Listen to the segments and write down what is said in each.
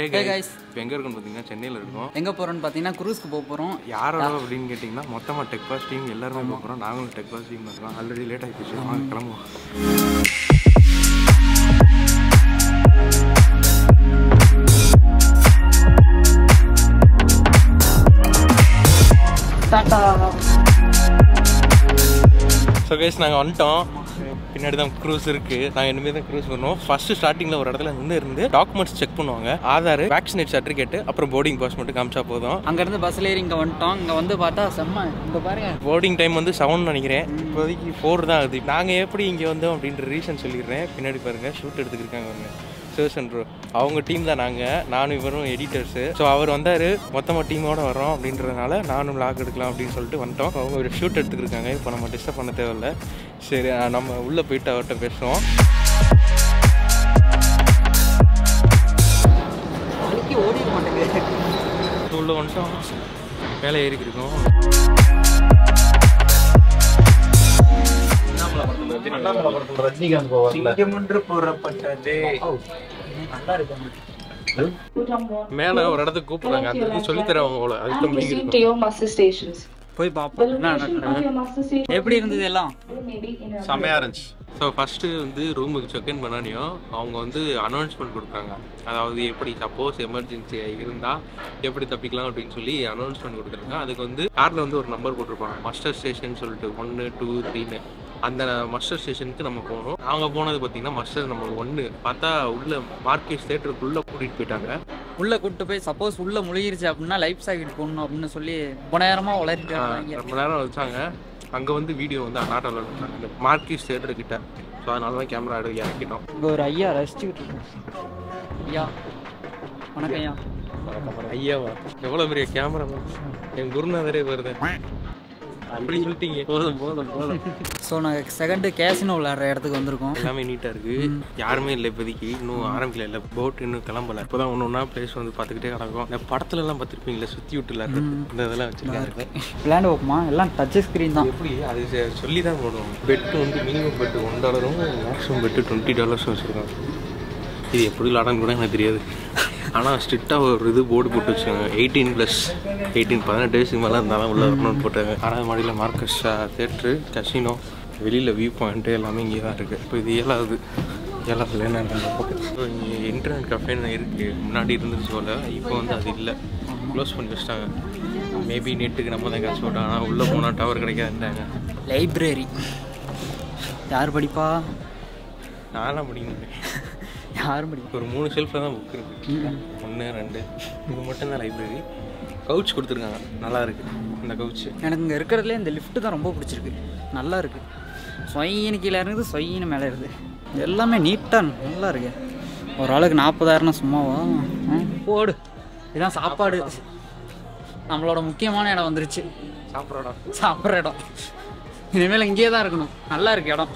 ஹே Hey guys guys. இப்போ எங்கே இருக்கோம்னு பார்த்தீங்கன்னா சென்னையில் இருக்கோம் எங்கே போகிறோன்னு பார்த்தீங்கன்னா குரூஸ்க்கு போக போகிறோம் யாரோட அப்படின்னு கேட்டிங்கன்னா மொத்தமாக டெக் பாஸ் டீம் எல்லாருமே போக போகிறோம் நாங்களும் டெக் பாஸ் டீம் இருக்கோம் ஆல்ரெடி லேட் ஆகி போச்சு வாங்க கிளம்புவோம் ஸோ கைஸ் நாங்கள் வந்துட்டோம் பின்னாடி தான் க்ரூஸ் இருக்கு நாங்கள் இனிமேல் தான் க்ரூஸ் பண்ணுவோம் ஃபர்ஸ்ட் ஸ்டார்டிங்கில் ஒரு இடத்துல நின்று இருந்து டாக்குமெண்ட்ஸ் செக் பண்ணுவாங்க ஆதார் வேக்சினேட் சர்டிஃபிகேட் அப்புறம் போர்டிங் பாஸ் மட்டும் காமிச்சா போதும் அங்கேருந்து பஸ்ஸில் ஏறி இங்கே வந்துட்டோம் இங்கே வந்து பார்த்தா செம்ம இங்கே பாருங்க போர்டிங் டைம் வந்து செவன் நினைக்கிறேன் இப்போதைக்கு ஃபோர் தான் ஆகுது நாங்கள் எப்படி இங்கே வந்தோம் அப்படின்ற ரீசன் சொல்லிடுறேன் பின்னாடி பாருங்க ஷூட் எடுத்துக்கிருக்காங்க பாருங்க சிவசன் ப்ரோ அவங்க டீம் தான் நாங்கள் நானும் இவரும் எடிட்டர்ஸு ஸோ அவர் வந்தார் மொத்தமாக டீமோட வரோம் அப்படின்றதுனால நானும் லாக் எடுக்கலாம் அப்படின்னு சொல்லிட்டு வந்துட்டோம் அவங்க ஒரு ஷூட் எடுத்துக்கிருக்காங்க இப்போ நம்ம டிஸ்டர்ப் பண்ண தேவையில்ல சரி அஹ் நம்ம உள்ளே போயிட்டு அவர்கிட்ட பேசுவோம் அன்னைக்கு ஓடிட மாட்டேங்குது உள்ளே வந்துட்டோம் மேலே ஏறிக்கிருக்கோம் ரஜினிகாந்த் போவார்ல மேலே ஒரு இடத்துக்கு கூப்பிட்றாங்க அந்த இது சொல்லித் தரவங்க அவ்வளோ அதுக்கு and proceed மீறி to your master stations. போய் The பார்ப்போம் என்ன location of நடக்குது. your master station எப்படி இருந்தது எல்லாம் may be in a செம்மையா இருந்துச்சு ஸோ ஃபஸ்ட்டு வந்து ரூமுக்கு செக்இன் பண்ணானியும் அவங்க வந்து அனௌன்ஸ்மெண்ட் கொடுக்குறாங்க அதாவது எப்படி சப்போஸ் எமர்ஜென்சி இருந்தால் எப்படி தப்பிக்கலாம் அப்படின்னு சொல்லி அனௌன்ஸ்மெண்ட் கொடுக்குறாங்க அதுக்கு வந்து காரில் வந்து ஒரு நம்பர் போட்டிருப்பாங்க மஸ்டர் ஸ்டேஷன் சொல்லிட்டு ஒன்று டூ த்ரீன்னு அந்த மஸ்டர் ஸ்டேஷனுக்கு நம்ம போகணும் நாங்கள் போனது பார்த்தீங்கன்னா மஸ்டர் நம்ம ஒன்று பார்த்தா உள்ள மார்க்கெட் தேட்டருக்குள்ளே கூட்டிகிட்டு போயிட்டாங்க உள்ளே கூப்பிட்டு போய் சப்போஸ் உள்ளே முழுகிருச்சு அப்படின்னா லைஃப் ஜாக்கெட் போடணும் அப்படின்னு சொல்லி ரொம்ப நேரமாக உளறிட்டு இருக்காங்க ரொம்ப நேரம் வச்சாங்க அங்கே வந்து வீடியோ வந்து அனாட்டாவில் எடுத்தாங்க இந்த மார்க்கெட் தேட்டர் கிட்ட ஸோ அதனால தான் கேமரா எடுக்க இறக்கிட்டோம் இங்கே ஒரு ஐயா ரசிச்சுக்கிட்டு இருக்கோம் ஐயா வணக்கம் ஐயா ஐயாவா எவ்வளோ பெரிய கேமரா என் குருநாதரே வருது அப்படி சொல்லிட்டீங்க போதும் போதும் போதும் ஸோ நாங்கள் செகண்டு கேசினோ விளையாடுற இடத்துக்கு வந்திருக்கோம் எல்லாமே நீட்டாக இருக்கு யாருமே இல்லை இப்போதைக்கு இன்னும் ஆரம்பிக்கல இல்லை போட் இன்னும் கிளம்பல இப்போதான் ஒன்று ஒன்றா பிளேஸ் வந்து பார்த்துக்கிட்டே கிடக்கும் இந்த படத்துல எல்லாம் பார்த்துருப்பீங்களா சுற்றி விட்டு விளையாடுறது இந்த இதெல்லாம் வச்சிருக்காங்க விளையாண்டு வைப்போமா எல்லாம் டச் ஸ்க்ரீன் தான் எப்படி அது செ- சொல்லி தான் போடுவோம் பெட்டு வந்து மினிமம் பெட்டு ஒன் டாலரும் மேக்ஸிமம் பெட்டு டுவெண்ட்டி டாலர்ஸும் வச்சுருக்காங்க இது எப்படி விளாடன்னு கூட எனக்கு தெரியாது ஆனால் ஸ்ட்ரிக்டாக ஒரு இது போர்டு போட்டு வச்சுருக்காங்க எயிட்டீன் ப்ளஸ் எயிட்டீன் பதினெட்டு வயசுக்கு மேலே இருந்தாலும் உள்ள வரணும்னு போட்டாங்க ஆறாவது மாடியில் மார்க்கஸ் தேட்ரு கசினோ வெளியில் வியூ பாயிண்ட்டு எல்லாமே இங்கே தான் இருக்குது இப்போ இது ஏழாவது ஏழாவதுல என்ன இப்போ இங்கே இன்டர்நெட் கஃபேன்னு இருக்குது முன்னாடி இருந்துச்சு போல இப்போ வந்து அது இல்லை க்ளோஸ் பண்ணி வச்சிட்டாங்க மேபி நெட்டுக்கு நம்ம தான் காசு போட்டோம் ஆனால் உள்ளே போனால் டவர் கிடைக்காதுன்றாங்க லைப்ரரி யார் படிப்பா நான்லாம் படிக்கணும் யாரும் படிப்பா ஒரு மூணு ஷெல்ஃபில் தான் புக் இருக்குது ஒன்று ரெண்டு இது மட்டும்தான் லைப்ரரி கவுச் கொடுத்துருக்காங்க நல்லா இருக்கு இந்த கவுச்சு எனக்கு இங்கே இருக்கிறதுல இந்த லிஃப்ட் தான் ரொம்ப பிடிச்சிருக்கு நல்லா இருக்கு சொயின்னு கீழே இருக்குது சொயின்னு மேலே இருக்குது எல்லாமே நீட்டாக நல்லா இருக்கு ஒரு ஆளுக்கு நாற்பதாயிரம் சும்மாவா ஆ, போடு இதான் சாப்பாடு நம்மளோட முக்கியமான இடம் வந்துருச்சு சாப்பிட்றோடா சாப்பிட்ற இடம் இனிமேல் இங்கேயே தான் இருக்கணும் நல்லா இருக்கு இடம்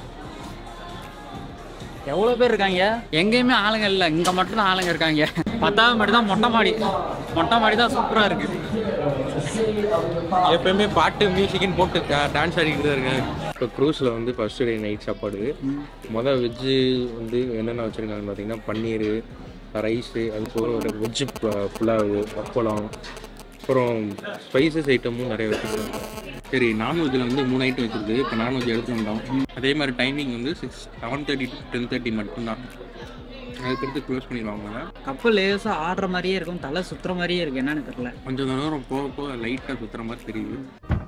எவ்வளோ பேர் இருக்காங்க எங்கேயுமே ஆளுங்க இல்லை இங்கே மட்டும் தான் ஆளுங்க இருக்காங்க பத்தாவது மாடி தான் மொட்டை மாடி மொட்டை மாடி தான் சூப்பராக இருக்குது எப்பயுமே பாட்டு மியூசிக்னு போட்டு டான்ஸ் ஆடிக்கிட்டு தான் இருக்காங்க இப்போ க்ரூஸில் வந்து ஃபர்ஸ்ட் டே நைட் சாப்பாடு மொதல் வெஜ்ஜு வந்து என்னென்ன வச்சுருக்காங்கன்னு பார்த்தீங்கன்னா பன்னீர் ரைஸு அது போக ஒரு வெஜ்ஜு புலாவு அப்பளம் அப்புறம் ஸ்பைசஸ் ஐட்டமும் நிறைய வச்சுருக்காங்க சரி நான்வெஜ்ஜில் வந்து மூணு ஐட்டம் வச்சுருக்கு இப்போ நான்வெஜ் எடுத்து வந்தோம் அதே மாதிரி டைமிங் வந்து six seven thirty to ten thirty மட்டும்தான் அதுக்கடுத்து க்ளோஸ் பண்ணிடுவாங்க கப்பல் லேசாக ஆடுற மாதிரியே இருக்கும் தலை சுற்றுற மாதிரியே இருக்கு என்னன்னு தெரியல கொஞ்சம் நேரம் போக போக லைட்டாக சுற்றுற மாதிரி தெரியுது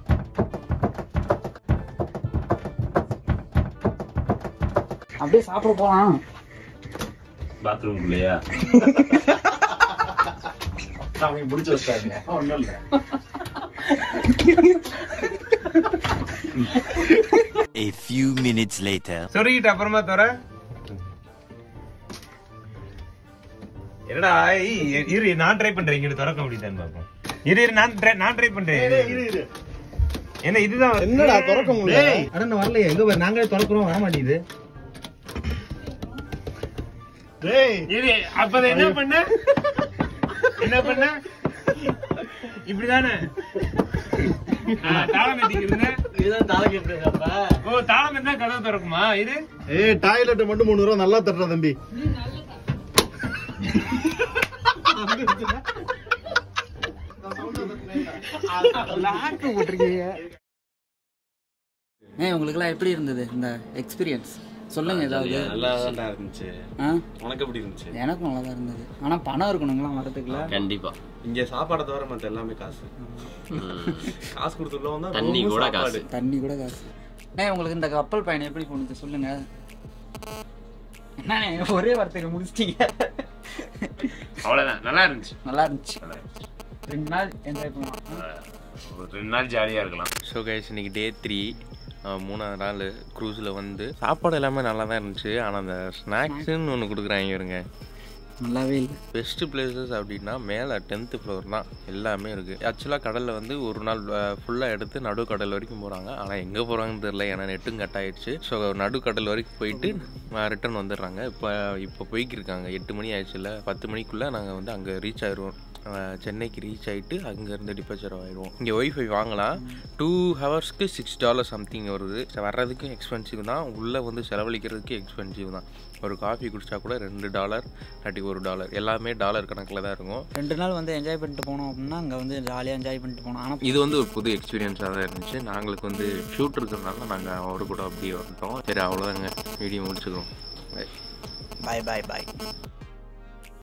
அப்படியே சாப்பிட போகலாம் பாத்ரூம் இல்லையா அவங்க முடிச்சு வச்சாங்க ஒன்றும் இல்லை A few minutes later. சொருகிட்டு அப்புறமா தர என்னடா ஏய், இரு நான் ட்ரை பண்றேன் இங்கிட்டு திறக்க முடியுதான்னு பாப்போம் இரு இரு நான் try- நான் ட்ரை பண்றேன் இரு. என்ன இதுதான் என்னடா திறக்க முடியல? டேய், அட நான் வரலையே எங்க பாரு நாங்களே திறக்கிறோம் வர மாட்டேங்குது இரு அப்ப அதை என்ன பண்ண என்ன பண்ண இப்படிதானே ஆ, தாளம் எத்திக்கிறதுங்க ஓ தாளம் இருந்தா கதவு திறக்குமா இது ஏய் டாய்லெட் மட்டும் மூணு ரூபா நல்லா தட்டுற தம்பி போட்டிருக்கீங்க ஏ உங்களுக்குலாம் எப்படி இருந்தது இந்த எக்ஸ்பீரியன்ஸ் சொல்லுங்க ஏதாவது நல்லா தான் இருந்துச்சு ஆ உனக்கு எப்படி இருந்துச்சு எனக்கும் நல்லா தான் இருந்தது ஆனால் பணம் இருக்கணுங்களா வரதுக்குள்ள கண்டிப்பா இங்க சாப்பாடை தவிர மத்த எல்லாமே காசு காசு கொடுத்துள்ளவங்க தான் தண்ணி room, கூட சாப்பாடு. காசு தண்ணி கூட காசு அண்ணே உங்களுக்கு இந்த கப்பல் பயணம் எப்படி போணுது சொல்லுங்க என்னண்ணே ஒரே வார்த்தைக்கு முடிச்சிட்டீங்க அவ்வளவுதான் நல்லா இருந்துச்சு நல்லா இருந்துச்சு ரெண்டு நாள் என்ஜாய் பண்ணலாம் ஒரு ரெண்டு நாள் ஜாலியா இருக்கலாம் ஸோ கைஸ் இன்னைக்கு டே த்ரீ மூணாவது நாள் க்ரூஸில் வந்து சாப்பாடு எல்லாமே நல்லா தான் இருந்துச்சு ஆனால் அந்த ஸ்நாக்ஸுன்னு ஒன்று கொடுக்குறாங்க இவருங்க நல்லாவே இல்லை பெஸ்ட் பிளேசஸ் அப்படின்னா மேலே டென்த்து ஃப்ளோர் தான் எல்லாமே இருக்குது ஆக்சுவலாக கடலில் வந்து ஒரு நாள் ஃபுல்லாக எடுத்து நடுக்கடல் வரைக்கும் போகிறாங்க ஆனால் எங்கே போகிறாங்கன்னு தெரில ஏன்னா நெட்டும் கட் ஆயிடுச்சு ஸோ நடுக்கடல் வரைக்கும் போயிட்டு ரிட்டர்ன் வந்துடுறாங்க இப்போ இப்போ போய்க்கிருக்காங்க எட்டு மணி ஆயிடுச்சுல பத்து மணிக்குள்ளே நாங்கள் வந்து அங்கே ரீச் ஆயிடுவோம் அஹ் சென்னைக்கு ரீச் ஆகிட்டு அங்கேருந்து டிபார்ச்சர் ஆயிடுவோம் இங்கே ஒய்ஃபை வாங்கலாம் டூ ஹவர்ஸ்க்கு சிக்ஸ் டாலர் சம்திங் வருது So, வர்றதுக்கும் எக்ஸ்பென்சிவ் தான் உள்ளே வந்து செலவழிக்கிறதுக்கு எக்ஸ்பென்சிவ் தான் ஒரு காஃபி குடிச்சா கூட ரெண்டு டாலர் இல்லாட்டி ஒரு டாலர் எல்லாமே டாலர் கணக்கில் தான் இருக்கும் ரெண்டு நாள் வந்து என்ஜாய் பண்ணிட்டு போனோம் அப்படின்னா அங்கே வந்து ஜாலியாக என்ஜாய் பண்ணிட்டு போனோம் ஆனால் இது வந்து ஒரு புது எக்ஸ்பீரியன்ஸாக தான் இருந்துச்சு நாங்களுக்கு வந்து ஷூட் இருக்கிறதுனால நாங்கள் அவரு கூட அப்படியே வந்துட்டோம் சரி அவ்வளோதாங்க வீடியோ முடிச்சுக்கிறோம் Bye. பாய் பாய் பாய்